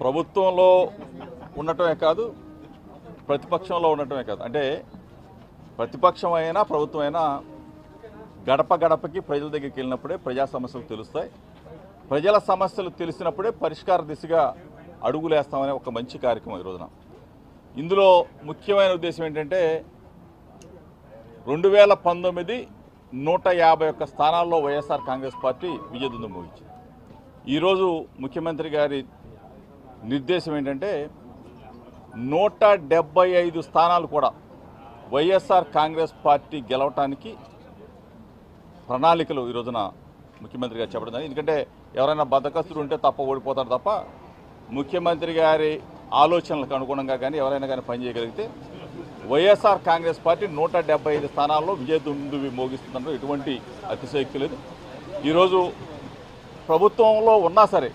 ప్రభుత్వంలో ఉండటమే కాదు ప్రతిపక్షంలో ఉండటమే కాదు అంటే ప్రతిపక్షం అయినా ప్రభుత్వం అయినా గడప గడపకి ప్రజల దగ్గరికి వెళ్ళినప్పుడే ప్రజా సమస్యలు తెలుస్తాయి ప్రజల సమస్యలు తెలిసినప్పుడే పరిష్కార దిశగా అడుగులేస్తామనే ఒక మంచి కార్యక్రమం ఈ రోజున ఇందులో ముఖ్యమైన ఉద్దేశం ఏంటంటే రెండు వేల పంతొమ్మిది నూట యాభై ఒక్క స్థానాల్లో వైఎస్ఆర్ కాంగ్రెస్ పార్టీ విజయదుందు మోగించింది ఈరోజు ముఖ్యమంత్రి గారి నిర్దేశం ఏంటంటే నూట డెబ్బై ఐదు స్థానాలు కూడా వైఎస్ఆర్ కాంగ్రెస్ పార్టీ గెలవటానికి ప్రణాళికలు ఈ రోజున ముఖ్యమంత్రి గారు చెప్పడం జరిగింది. ఎందుకంటే ఎవరైనా బద్దకస్తులు ఉంటే తప్ప ఓడిపోతారు తప్ప ముఖ్యమంత్రి గారి ఆలోచనలకు అనుగుణంగా కానీ ఎవరైనా కానీ పనిచేయగలిగితే వైఎస్ఆర్ కాంగ్రెస్ పార్టీ నూట డెబ్బై ఐదు స్థానాల్లో విజయదుందువి మోగిస్తుందంటే ఎటువంటి అతిశయోక్తి లేదు ఈరోజు ప్రభుత్వంలో ఉన్నా సరే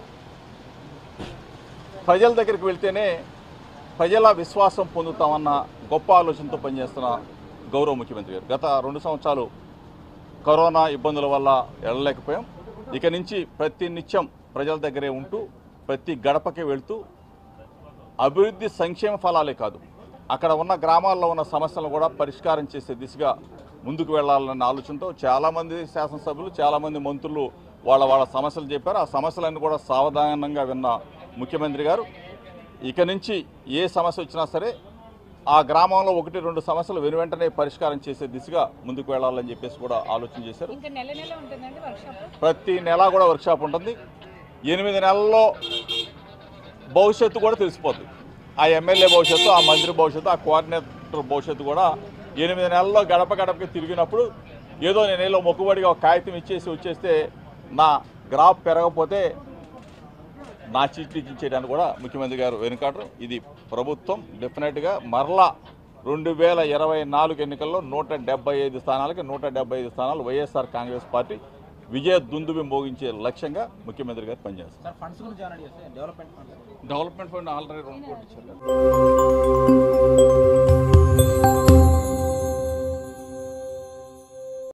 ప్రజల దగ్గరికి వెళ్తేనే ప్రజల విశ్వాసం పొందుతామన్న గొప్ప ఆలోచనతో పనిచేస్తున్న గౌరవ ముఖ్యమంత్రి గారు గత రెండు సంవత్సరాలు కరోనా ఇబ్బందుల వల్ల వెళ్ళలేకపోయాం ఇక నుంచి ప్రతి నిత్యం ప్రజల దగ్గరే ఉంటూ ప్రతి గడపకి వెళ్తూ అభివృద్ధి సంక్షేమ ఫలాలే కాదు అక్కడ ఉన్న గ్రామాల్లో ఉన్న సమస్యలను కూడా పరిష్కారం చేసే దిశగా ముందుకు వెళ్ళాలన్న ఆలోచనతో చాలామంది శాసనసభ్యులు చాలామంది మంత్రులు వాళ్ళ వాళ్ళ సమస్యలు చెప్పారు ఆ సమస్యలన్నీ కూడా సావధానంగా విన్న ముఖ్యమంత్రి గారు ఇక నుంచి ఏ సమస్య వచ్చినా సరే ఆ గ్రామంలో ఒకటి రెండు సమస్యలు వెను వెంటనే పరిష్కారం చేసే దిశగా ముందుకు వెళ్ళాలని చెప్పేసి కూడా ఆలోచన చేశారు ఇంకా నెల నెల ఉంటుందండి వర్క్షాప్ ప్రతి నెల కూడా వర్క్షాప్ ఉంటుంది ఎనిమిది నెలల్లో భవిష్యత్తు కూడా తెలిసిపోతుంది ఆ ఎమ్మెల్యే భవిష్యత్తు ఆ మంత్రి భవిష్యత్తు ఆ కోఆర్డినేటర్ భవిష్యత్తు కూడా ఎనిమిది నెలల్లో గడప గడపకి తిరిగినప్పుడు ఏదో నేను ఏదో మొక్కుబడిగా ఒక కాగితం ఇచ్చేసి వచ్చేస్తే నా గ్రాఫ్ పెరగకపోతే నా చీట్లు ఇచ్చేయడానికి కూడా ముఖ్యమంత్రి గారు వెనుకాడరు ఇది ప్రభుత్వం డెఫినెట్గా మరలా రెండు వేల ఇరవై నాలుగు ఎన్నికల్లో నూట డెబ్బై ఐదు స్థానాలకి నూట డెబ్బై ఐదు స్థానాలు వైఎస్ఆర్ కాంగ్రెస్ పార్టీ విజయ దుందుబి మోగించే లక్ష్యంగా ముఖ్యమంత్రి గారు పనిచేస్తారు సార్ ఫండ్స్ గురించి ఏమన్నా చేస్తే development funds development fund already రెండు కోట్లు ఇచ్చారు